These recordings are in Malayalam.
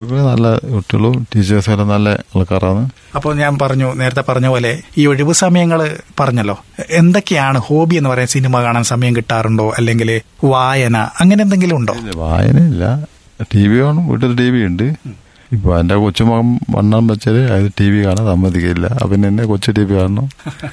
കുട്ടികളൊക്കെ നല്ല കുട്ടികളും ടീച്ചേഴ്സെല്ലാം നല്ല ആൾക്കാരാണ് അപ്പോൾ ഞാൻ പറഞ്ഞു നേരത്തെ പറഞ്ഞ പോലെ ഈ ഒഴിവ് സമയങ്ങൾ പറഞ്ഞല്ലോ എന്തൊക്കെയാണ് ഹോബി എന്ന് പറയാൻ സിനിമ കാണാൻ സമയം കിട്ടാറുണ്ടോ അല്ലെങ്കിൽ വായന അങ്ങനെ എന്തെങ്കിലും ഉണ്ടോ ഇല്ല, വായനയില്ല ടി വി കാണും വീട്ടിൽ ടി വി ഉണ്ട് ഇപ്പൊ എന്റെ കൊച്ചുമകൻ വണ്ണം വെച്ചാല് അത് ടി വി കാണാൻ സമ്മതിക്കില്ല അവൻ എന്നെ കൊച്ചു ടി വി കാണണം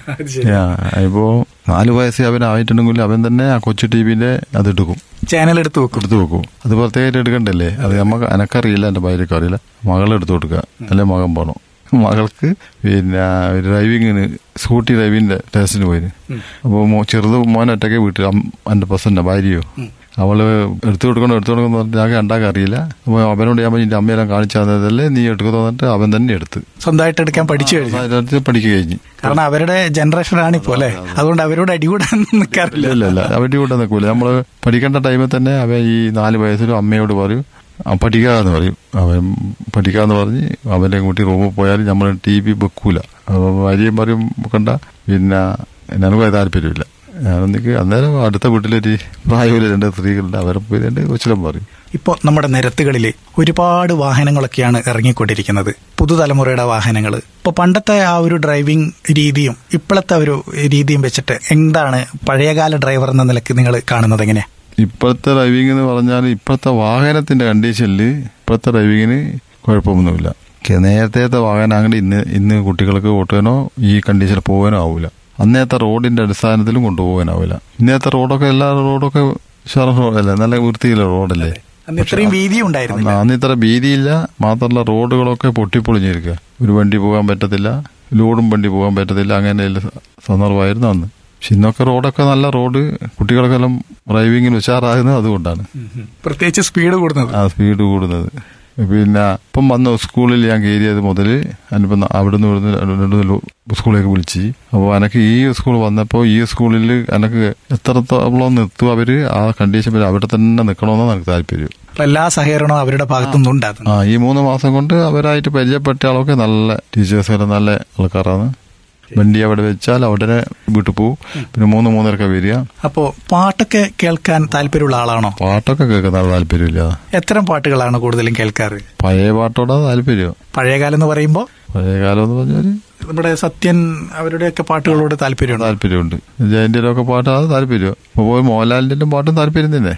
ആ, ഇപ്പോ നാല് വയസ്സ് അവൻ ആയിട്ടുണ്ടെങ്കിൽ അവൻ തന്നെ ആ കൊച്ചു ടി വിന്റെ അത് എടുക്കും ചാനൽ എടുത്ത് വെക്കും എടുത്തു വെക്കും അത് പ്രത്യേകമായിട്ട് എടുക്കണ്ടല്ലേ അത് നമുക്ക് എനക്കറിയില്ല എന്റെ ഭാര്യക്ക് അറിയില്ല മകൾ എടുത്തു കൊടുക്കുക അല്ലെ മകൻ പോണം മകൾക്ക് പിന്നെ ഒരു ഡ്രൈവിങ്ങിന് സ്കൂട്ടി ഡ്രൈവിങ്ങിന്റെ ടെസ്റ്റിന് പോയിന് അപ്പോൾ മോ ചെറുത് മോൻ ഒറ്റയ്ക്ക് വീട്ടിൽ അം- എന്റെ പ്രസന്ന ഭാര്യയോ അവള് എടുത്തു കൊടുക്കണം എടുത്തു കൊടുക്കണം എന്ന് പറഞ്ഞാൽ ഞങ്ങൾക്ക് ഉണ്ടാക്കാൻ അറിയില്ല അപ്പോൾ അവനോട് ഞാൻ പറഞ്ഞു, "നിന്റെ അമ്മയെല്ലാം കാണിച്ചു തന്നതല്ലേ നീ എടുക്കുന്നു പറഞ്ഞിട്ട് അവൻ തന്നെ എടുത്ത് സ്വന്തമായിട്ട് എടുക്കാൻ പഠിച്ചു കഴിഞ്ഞു അതിനകത്ത് പഠിക്കുക കഴിഞ്ഞു കാരണം അവരുടെ ജനറേഷൻ ആണിപ്പോ അല്ലെ അതുകൊണ്ട് അവരോട് അടികൂടാൻ നിൽക്കാറില്ല ഇല്ല ഇല്ല അവന്റെ കൂടെ നിൽക്കൂല നമ്മള് പഠിക്കേണ്ട ടൈമിൽ തന്നെ അവൻ ഈ നാല് വയസ്സിലും അമ്മയോട് പറയും "ആ, പഠിക്കാന്ന് പറയും അവൻ പഠിക്കാന്ന് പറഞ്ഞ് അവന്റെ കൂട്ടി റൂമിൽ പോയാൽ നമ്മൾ ടി വി വെക്കൂല അപ്പൊ ഭാര്യയും പറയും വെക്കണ്ട പിന്നെ ನನಗೂ അത് താല്പര്യമില്ല ഞാനൊന്നിക്ക് അന്നേരം അടുത്ത വീട്ടിലൊരു പ്രായമില്ല രണ്ട് സ്ത്രീകളുണ്ട് അവരെ പോയി രണ്ട് കൊച്ചിലും പറയും ഇപ്പോൾ നമ്മുടെ നിരത്തുകളിൽ ഒരുപാട് വാഹനങ്ങളൊക്കെയാണ് ഇറങ്ങിക്കൊണ്ടിരിക്കുന്നത് പുതുതലമുറയുടെ വാഹനങ്ങൾ ഇപ്പോൾ പണ്ടത്തെ ആ ഒരു ഡ്രൈവിംഗ് രീതിയും ഇപ്പോഴത്തെ ഒരു രീതിയും വെച്ചിട്ട് എന്താണ് പഴയകാല ഡ്രൈവർ എന്ന നിലയ്ക്ക് നിങ്ങൾ കാണുന്നത് എങ്ങനെയാ ഇപ്പോഴത്തെ ഡ്രൈവിംഗ് എന്ന് പറഞ്ഞാൽ ഇപ്പോഴത്തെ വാഹനത്തിന്റെ കണ്ടീഷനിൽ ഇപ്പോഴത്തെ ഡ്രൈവിങ്ങിന് കുഴപ്പമൊന്നുമില്ല കെ- നേരത്തെ വാഹനമാണെങ്കിൽ ഇന്ന് ഇന്ന് കുട്ടികൾക്ക് ഓട്ടുവാനോ ഈ കണ്ടീഷനിൽ പോകാനോ ആവില്ല അന്നേത്തെ റോഡിന്റെ അടിസ്ഥാനത്തിലും കൊണ്ടുപോകാനാവില്ല ഇന്നത്തെ റോഡൊക്കെ എല്ലാ റോഡൊക്കെ ഉഷാർ റോഡല്ലേ നല്ല വൃത്തിയുള്ള റോഡല്ലേ അന്ന് ഇത്രയും വീതിയും ഉണ്ടായിരുന്നില്ല അന്ന് ഇത്ര വീതിയില്ല മാത്രമല്ല റോഡുകളൊക്കെ പൊട്ടിപ്പൊളിഞ്ഞിരിക്കുക ഒരു വണ്ടി പോകാൻ പറ്റത്തില്ല ലോഡും വണ്ടി പോകാൻ പറ്റത്തില്ല അങ്ങനെയുള്ള സന്ദർഭമായിരുന്നു അന്ന് പക്ഷെ ഇന്നൊക്കെ റോഡൊക്കെ നല്ല റോഡ് കുട്ടികൾക്കെല്ലാം ഡ്രൈവിങ്ങിന് ഉഷാറാകുന്നത് അതുകൊണ്ടാണ് പ്രത്യേകിച്ച് സ്പീഡ് കൂടുന്നത് ആ സ്പീഡ് കൂടുന്നത് പിന്നെ ഇപ്പം വന്ന സ്കൂളിൽ ഞാൻ കയറിയത് മുതൽ ഞാനിപ്പം അവിടുന്ന് ഇവിടുന്ന് രണ്ട് മൂന്ന് സ്കൂളിലേക്ക് വിളിച്ച് അപ്പോൾ എനിക്ക് ഈ സ്കൂൾ വന്നപ്പോൾ ഈ സ്കൂളിൽ എനിക്ക് എത്രത്തോളം നിർത്തും അവര് ആ കണ്ടീഷൻ വരെ അവിടെ തന്നെ നിൽക്കണമെന്നാണ് എനിക്ക് താല്പര്യം അപ്പൊ എല്ലാ സഹകരണവും അവരുടെ ഭാഗത്തുനിന്നും ഉണ്ടാകുന്നു ആ ഈ മൂന്ന് മാസം കൊണ്ട് അവരായിട്ട് പരിചയപ്പെട്ട ആളൊക്കെ നല്ല ടീച്ചേഴ്സ് നല്ല ആൾക്കാരാണ് വണ്ടി അവിടെ വെച്ചാൽ ഉടനെ വീട്ടിൽ പോവും പിന്നെ മൂന്ന് മൂന്നരക്ക വരിക അപ്പോ പാട്ടൊക്കെ കേൾക്കാൻ താല്പര്യമുള്ള ആളാണോ പാട്ടൊക്കെ കേൾക്കുന്ന ആൾ താല്പര്യമില്ല എത്തരം പാട്ടുകളാണ് കൂടുതലും കേൾക്കാറ് പഴയ പാട്ടോടാ താല്പര്യം പഴയകാലം എന്ന് പറയുമ്പോൾ പഴയ കാലം എന്ന് പറഞ്ഞാല് നമ്മുടെ സത്യൻ അവരുടെയൊക്കെ പാട്ടുകളോട് താല്പര്യമുണ്ട് താല്പര്യമുണ്ട് ജയന്റിയുടെ ഒക്കെ പാട്ടാണ് താല്പര്യം അപ്പൊ പോയി മോഹൻലാലിന്റെ പാട്ടും താല്പര്യം തന്നെ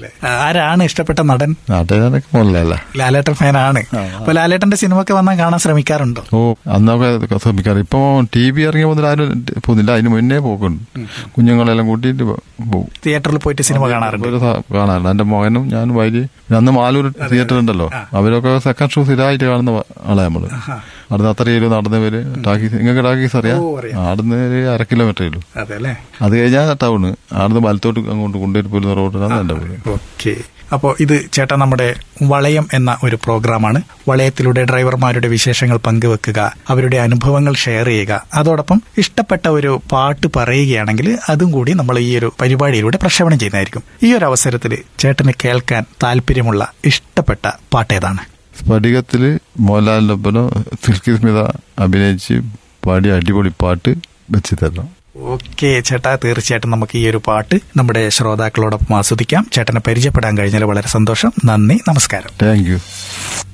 ആരാണ് ഇഷ്ടപ്പെട്ട നടൻ നാട്ടുകാരനൊക്കെ മോഹൻലാല ലാലേട്ടൻ ഫാനാണ് അപ്പൊ ലാലേട്ടന്റെ സിനിമ ഒക്കെ വന്നാൽ കാണാൻ ശ്രമിക്കാറുണ്ടോ ഓ അന്നൊക്കെ ശ്രമിക്കാറ് ഇപ്പൊ ടി വി ഇറങ്ങിയ മുതൽ ആരും പോകുന്നില്ല അതിന് മുന്നേ പോക്കുണ്ട് കുഞ്ഞുങ്ങളെല്ലാം കൂട്ടിയിട്ട് പോകും തിയേറ്ററിൽ പോയിട്ട് സിനിമ കാണാറുണ്ട് ഒരു സ- കാണാറുണ്ട് എന്റെ മകനും ഞാനും ഭാര്യ പിന്നെ അന്ന് മാലൂർ തിയേറ്റർ ഉണ്ടല്ലോ അവരൊക്കെ സെക്കൻഡ് ഷോ സ്ഥിരമായിട്ട് കാണുന്ന ആളെ നമ്മള് അവിടുന്ന് അത്രയും നടന്നു വര് ടാക്കീസ് നിങ്ങൾക്ക് ടാക്കീസ് അറിയാം ഓ, അറിയാം. ആ, അവിടുന്ന് ഒരു അര കിലോമീറ്റർ ഉള്ളൂ അതെ അല്ലേ അത് കഴിഞ്ഞാൽ ടൗണ് അവിടുന്ന് വലത്തോട്ട് അങ്ങോട്ട് കൊണ്ടുപോയി പോരുന്ന റോഡിലാണ് എന്റെ വീട് ഓക്കെ അപ്പോൾ ഇത് ചേട്ടാ നമ്മുടെ വളയം എന്ന ഒരു പ്രോഗ്രാമാണ് വളയത്തിലൂടെ ഡ്രൈവർമാരുടെ വിശേഷങ്ങൾ പങ്കുവെക്കുക അവരുടെ അനുഭവങ്ങൾ ഷെയർ ചെയ്യുക അതോടൊപ്പം ഇഷ്ടപ്പെട്ട ഒരു പാട്ട് പറയുകയാണെങ്കിൽ അതും കൂടി നമ്മൾ ഈ ഒരു പരിപാടിയിലൂടെ പ്രക്ഷേപണം ചെയ്യുന്നതായിരിക്കും ഈ ഒരു അവസരത്തിൽ ചേട്ടന് കേൾക്കാൻ താല്പര്യമുള്ള ഇഷ്ടപ്പെട്ട പാട്ട് ഏതാണ് സ്ഫടികത്തില് മോഹൻലാലിന്റെ ഒപ്പം സിൽക്കി സ്മിത അഭിനയിച്ച് പാടിയ അടിപൊളി പാട്ട് വെച്ച് തരണം ഓക്കെ ചേട്ടാ തീർച്ചയായിട്ടും നമുക്ക് ഈ ഒരു പാട്ട് നമ്മുടെ ശ്രോതാക്കളോടൊപ്പം ആസ്വദിക്കാം ചേട്ടനെ പരിചയപ്പെടാൻ കഴിഞ്ഞാൽ വളരെ സന്തോഷം നന്ദി നമസ്കാരം താങ്ക് യു